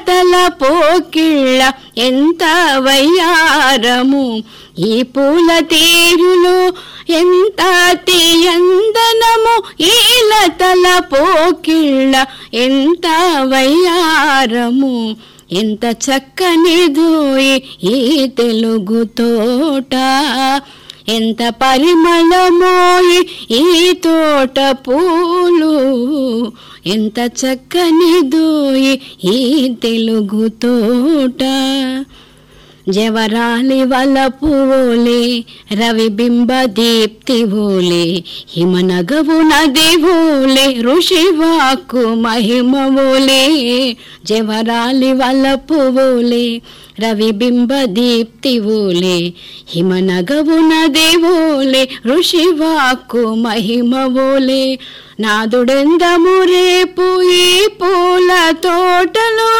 ఈలతల పోకిళ్ళ ఎంత వయ్యారము ఈ పూల తీరులో ఎంత తీయందనము ఈలతల పోకిళ్ళ ఎంత వయ్యారము ఎంత చక్కనిదోయి ఈ తెలుగు తోట ఎంత పరిమళమోయి ఈ తోట పూలు ఎంత చక్కనిదోయి ఈ తెలుగు తోట జవరాలి వలపువోలే రవిబింబ దీప్తి ఓలే హిమనగవు నది ఓలే ఋషివాకు మహిమవోలే జవరాలి వలపువోలే రవిబింబ దీప్తి ఓలే హిమనగవు నది ఓలే ఋషివాకు మహిమవోలే నాదుడెందము రేపు ఈ పూల తోటలో